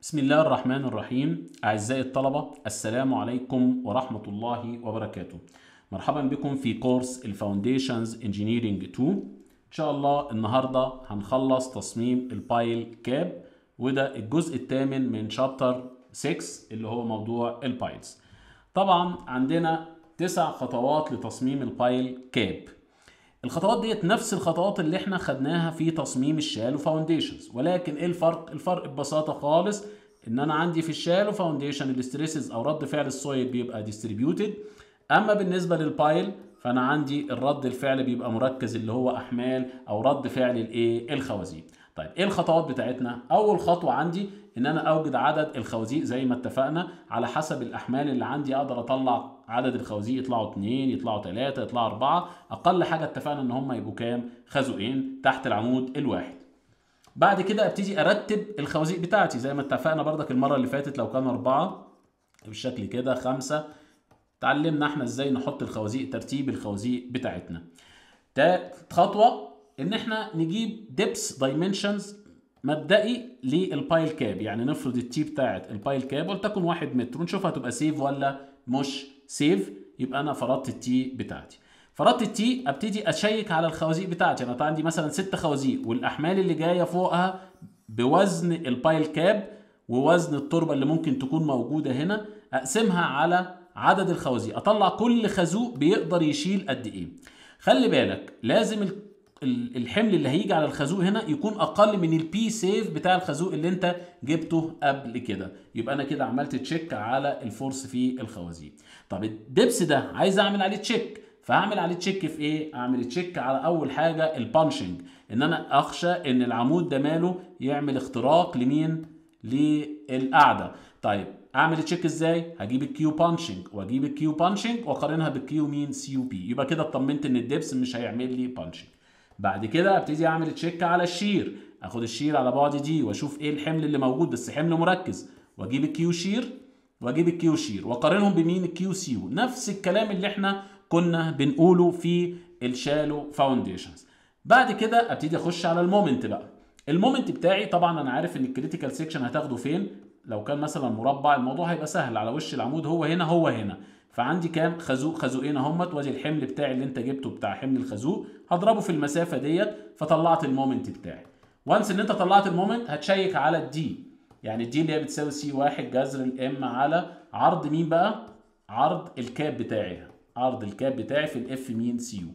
بسم الله الرحمن الرحيم أعزائي الطلبة السلام عليكم ورحمة الله وبركاته مرحبا بكم في كورس الفاونديشنز انجينيرينج 2 إن شاء الله النهاردة هنخلص تصميم البايل كاب وده الجزء الثامن من شابتر 6 اللي هو موضوع البايلز طبعا عندنا تسع خطوات لتصميم البايل كاب الخطوات ديت نفس الخطوات اللي احنا خدناها في تصميم الشالو فاونديشنز ولكن ايه الفرق الفرق ببساطه خالص ان انا عندي في الشالو فاونديشن الاستريسز او رد فعل السويل بيبقى ديستريبيوتد اما بالنسبه للبايل فانا عندي الرد الفعل بيبقى مركز اللي هو احمال او رد فعل الايه الخوازيق طيب ايه الخطوات بتاعتنا اول خطوه عندي ان انا اوجد عدد الخوازيق زي ما اتفقنا على حسب الاحمال اللي عندي اقدر اطلع عدد الخوازيق يطلعوا 2 يطلعوا 3 يطلعوا 4 اقل حاجه اتفقنا ان هم يبقوا كام خازوقين تحت العمود الواحد بعد كده ابتدي ارتب الخوازيق بتاعتي زي ما اتفقنا بردك المره اللي فاتت لو كانوا أربعة بالشكل كده خمسة اتعلمنا احنا ازاي نحط الخوازيق ترتيب الخوازيق بتاعتنا تالت خطوه ان احنا نجيب ديبس دايمنشنز مبدئي للبايل كاب يعني نفرض التي بتاعت البايل كاب ولتكن واحد متر ونشوف هتبقى سيف ولا مش سيف يبقى انا فرضت التي بتاعتي فرضت التي ابتدي اشيك على الخوازيق بتاعتي انا عندي مثلا ست خوازيق والاحمال اللي جايه فوقها بوزن البايل كاب ووزن التربه اللي ممكن تكون موجوده هنا اقسمها على عدد الخوازيق اطلع كل خازوق بيقدر يشيل قد ايه خلي بالك لازم الحمل اللي هيجي على الخازوق هنا يكون اقل من البي سيف بتاع الخازوق اللي انت جبته قبل كده يبقى انا كده عملت تشيك على الفورس في الخوازيق طب الدبس ده عايز اعمل عليه تشيك فهعمل عليه تشيك في ايه اعمل تشيك على اول حاجه البانشنج ان انا اخشى ان العمود ده ماله يعمل اختراق لمين للقاعده طيب اعمل تشيك ازاي هجيب الكيو بانشنج واجيب الكيو بانشنج واقارنها بالكيو مين سي يو بي يبقى كده اطمنت ان الدبس مش هيعمل لي بانشنج بعد كده ابتدي اعمل تشيك على الشير اخد الشير على بعد دي واشوف ايه الحمل اللي موجود بس حمل مركز واجيب الكيو شير واجيب الكيو شير واقارنهم بمين الكيو سيو نفس الكلام اللي احنا كنا بنقوله في الشالو فاونديشنز بعد كده ابتدي اخش على المومنت بقى المومنت بتاعي طبعا انا عارف ان الكريتيكال سيكشن هتاخده فين لو كان مثلا مربع الموضوع هيبقى سهل على وش العمود هو هنا هو هنا فعندي كام خازوق خازوقين اهمت وادي الحمل بتاعي اللي انت جبته بتاع حمل الخازوق هضربه في المسافه ديت فطلعت المومنت بتاعي وانس ان انت طلعت المومنت هتشيك على الدي يعني الدي اللي هي بتساوي سي واحد جذر الام على عرض مين بقى عرض الكاب بتاعي عرض الكاب بتاعي في الاف مين سي يو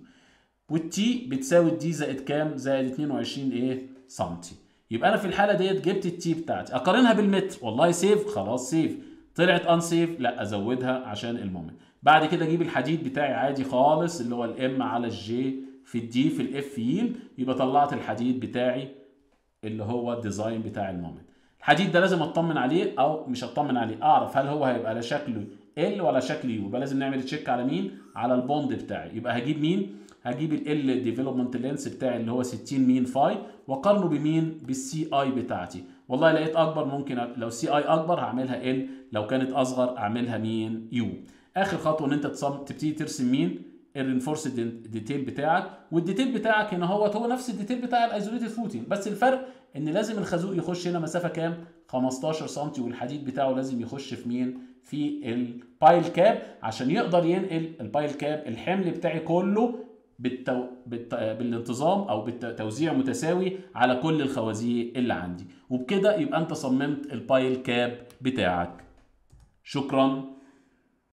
والتي بتساوي الدي زائد كام زائد 22 ايه سنتي يبقى انا في الحاله ديت جبت التي بتاعتي اقارنها بالمتر والله سيف خلاص سيف طلعت ان سيف لا ازودها عشان المومنت بعد كده اجيب الحديد بتاعي عادي خالص اللي هو الام على الجي في الدي في الاف ييلد يبقى طلعت الحديد بتاعي اللي هو الديزاين بتاع المومنت الحديد ده لازم اطمن عليه او مش اطمن عليه اعرف هل هو هيبقى على شكله ال ولا شكل يو يبقى لازم نعمل تشيك على مين على البوند بتاعي يبقى هجيب مين هجيب ال ديفلوبمنت لينس بتاعي اللي هو 60 مين فاي واقارنه بمين بالسي اي بتاعتي والله لقيت اكبر ممكن لو سي اي اكبر هعملها ال لو كانت اصغر اعملها مين يو اخر خطوه ان انت تصم... تبتدي ترسم مين الرينفورس ديتيل بتاعك والديتيل بتاعك هنا هو هو نفس الديتيل بتاع الايزوليتد فوتين بس الفرق ان لازم الخازوق يخش هنا مسافه كام 15 سم والحديد بتاعه لازم يخش في مين في البايل كاب عشان يقدر ينقل البايل كاب الحمل بتاعي كله بالتو... بالت... بالانتظام او بالتوزيع متساوي على كل الخوازيق اللي عندي وبكده يبقى انت صممت البايل كاب بتاعك شكرا